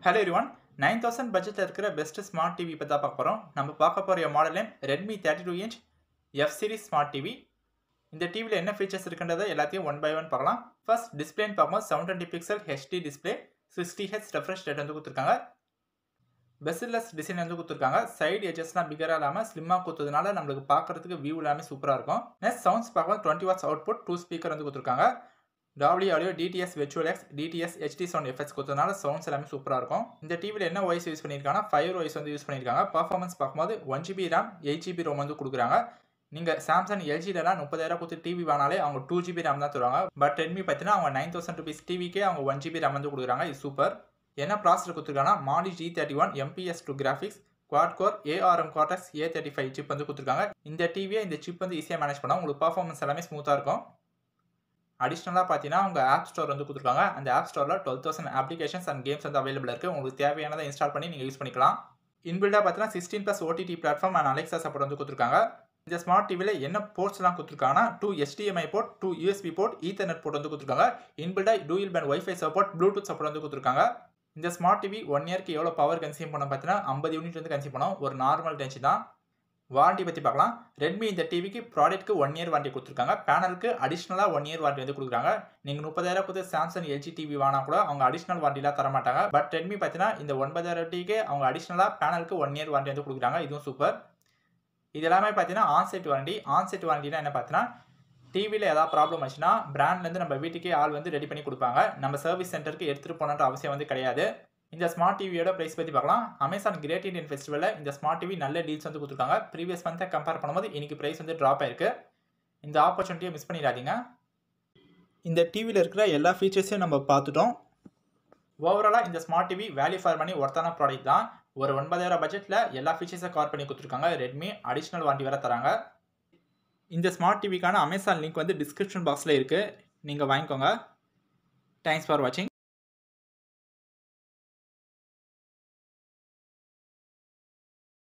hello everyone nine thousand பட்ஜெட்டில் இருக்கிற best smart TV பற்றி தான் பார்க்க போகிறோம் நம்ம பார்க்க போகிற model name Redmi thirty two inch F series smart TV இந்த டிவியில் என்ன ஃபீச்சர்ஸ் இருக்குன்றதை எல்லாத்தையும் ஒன் பை ஒன் பார்க்கலாம் ஃபர்ஸ்ட் டிஸ்பிளேன்னு பார்க்கும்போது seven twenty pixel HD display sixty H refresh rate வந்து கொடுத்துருக்காங்க பெஸ்ட்லெஸ் டிசைன் வந்து கொடுத்துருக்காங்க சைடு எஜஸ்லாம் பிகராக இல்லாமல் ஸ்லிம்மாக கொடுத்ததுனால நம்மளுக்கு பார்க்குறதுக்கு வியூ எல்லாமே சூப்பராக இருக்கும் நெக்ஸ்ட் சவுண்ட்ஸ் பார்க்கும்போது twenty watts output two speaker வந்து கொடுத்துருக்காங்க Topley audio TDS வெச்சுவல் X TDS HD sound effects கொடுத்ததுனால சவுண்ட்ஸ் எல்லாமே சூப்பராக இருக்கும் இந்த டிவியில் என்ன வாய்ஸ் யூஸ் பண்ணியிருக்காங்கன்னா ஃபைவ் வாய்ஸ் வந்து யூஸ் பண்ணியிருக்காங்க பர்ஃபார்மன்ஸ் பார்க்கும்போது one GB RAM eight GB Rome வந்து கொடுக்குறாங்க நீங்கள் சாம்சங் எல்ஜிலலாம் முப்பதாயிரம் கொடுத்து டிவி வாங்கினாலே அவங்க டூ ஜிபி ரேம் தான் தருவாங்க பட் ரெட்மி பார்த்தீங்கன்னா அவங்க நைன் தௌசண்ட் ருபீஸ் டிவிக்கே அவங்க ஒன் ஜிபி ரேம் வந்து கொடுக்குறாங்க இது சூப்பர் என்ன ப்ராசஸர் கொடுத்துருக்காங்கன்னா Mali G thirty one MPS two graphics quad core ARM Cortex A thirty five chip வந்து கொடுத்துருக்காங்க இந்த டிவியை இந்த சிப் வந்து ஈஸியாக மேனேஜ் பண்ணால் உங்களுக்கு பர்ஃபார்மன்ஸ் எல்லாமே ஸ்மூத்தாக இருக்கும் அடிஷ்னலாக பார்த்தீங்கன்னா உங்கள் ஆப் ஸ்டோர் வந்து கொடுத்துருக்காங்க அந்த ஆப் ஸ்டோரில் twelve thousand applications and games வந்து அவைலபிள் இருக்குது உங்களுக்கு தேவையானதை இன்ஸ்டால் பண்ணி நீங்கள் யூஸ் பண்ணிக்கலாம் இன்பில்டாக பார்த்தீங்கன்னா sixteen plus OTT platform and Alexa support வந்து கொடுத்துருக்காங்க இந்த ஸ்மார்ட் டிவியில் என்ன போர்ட்ஸ்லாம் கொடுத்துருக்காங்கன்னா two HDMI port two USB port ethernet port வந்து கொடுத்துருக்காங்க இன்பில்டாக dual band WiFi support Bluetooth support வந்து கொடுத்துருக்காங்க இந்த ஸ்மார்ட் டிவி ஒன் இயர்க்கு எவ்வளோ பவர் கன்சியூம் பண்ண பார்த்தீங்கன்னா ஐம்பது யூனிட் வந்து கன்சியூம் பண்ணோம் ஒரு நார்மல் டென்ஷன் தான் வாரண்டி பற்றி பார்க்கலாம் ரெட்மி இந்த டிவிக்கு ப்ராடக்ட்க்கு ஒன் இயர் வாரண்டி கொடுத்துருக்காங்க பேனலுக்கு அடிஷ்னலாக ஒன் இயர் வாரண்டி வந்து கொடுக்குறாங்க நீங்கள் முப்பதாயிரம் கொடுத்து சாம்சங் எல்ஜி டிவி வாங்கினா கூட அவங்க அடிஷ்னல் வாரண்டிலாம் தர மாட்டாங்க பட் ரெட்மி பார்த்தீங்கன்னா இந்த ஒன்பதாயிரம் டிவிக்கு அவங்க அடிஷ்னலாக பேனலுக்கு ஒன் இயர் வாரண்டி வந்து கொடுக்குறாங்க இதுவும் சூப்பர் இது எல்லாமே பார்த்தீங்கன்னா ஆன்செட் வாரண்டி ஆன்செட் வாரண்டினா என்ன பார்த்தீங்கன்னா டிவியில் ஏதாவது ப்ராப்ளம் ஆச்சுன்னா பிராண்ட்லேருந்து நம்ம வீட்டுக்கே ஆள் வந்து ரெடி பண்ணி கொடுப்பாங்க நம்ம சர்வீஸ் சென்டருக்கு எடுத்துகிட்டு போகணுன்ற அவசியம் வந்து கிடையாது இந்த ஸ்மார்ட் டிவியோட ப்ரைஸ் பற்றி பார்க்கலாம் அமேசான் கிரேட் இண்டியன் ஃபெஸ்டிவலில் இந்த ஸ்மார்ட் டிவி நல்ல டீல்ஸ் வந்து கொடுத்துருக்காங்க ப்ரீவியஸ் மந்த்தை கம்பேர் பண்ணும்போது இன்னைக்கு ப்ரைஸ் வந்து ட்ராப் ஆயிருக்கு இந்த ஆப்பர்ச்சுனிட்டியை மிஸ் பண்ணிடாதீங்க இந்த டிவியில் இருக்கிற எல்லா ஃபீச்சர்ஸையும் நம்ம பார்த்துட்டோம் ஓவராலாக இந்த smart TV value for money ஒர்த்தான ப்ராடக்ட் தான் ஒரு ஒன்பதாயிரம் பட்ஜெட்டில் எல்லா ஃபீச்சர்ஸை கவர் பண்ணி கொடுத்துருக்காங்க ரெட்மி அடிஷ்னல் வாரண்டி வேறு தராங்க இந்த ஸ்மார்ட் டிவிக்கான அமேசான் லிங்க் வந்து டிஸ்கிரிப்ஷன் பாக்ஸில் இருக்குது நீங்கள் வாங்கிக்கோங்க தேங்க்ஸ் ஃபார் வாட்சிங்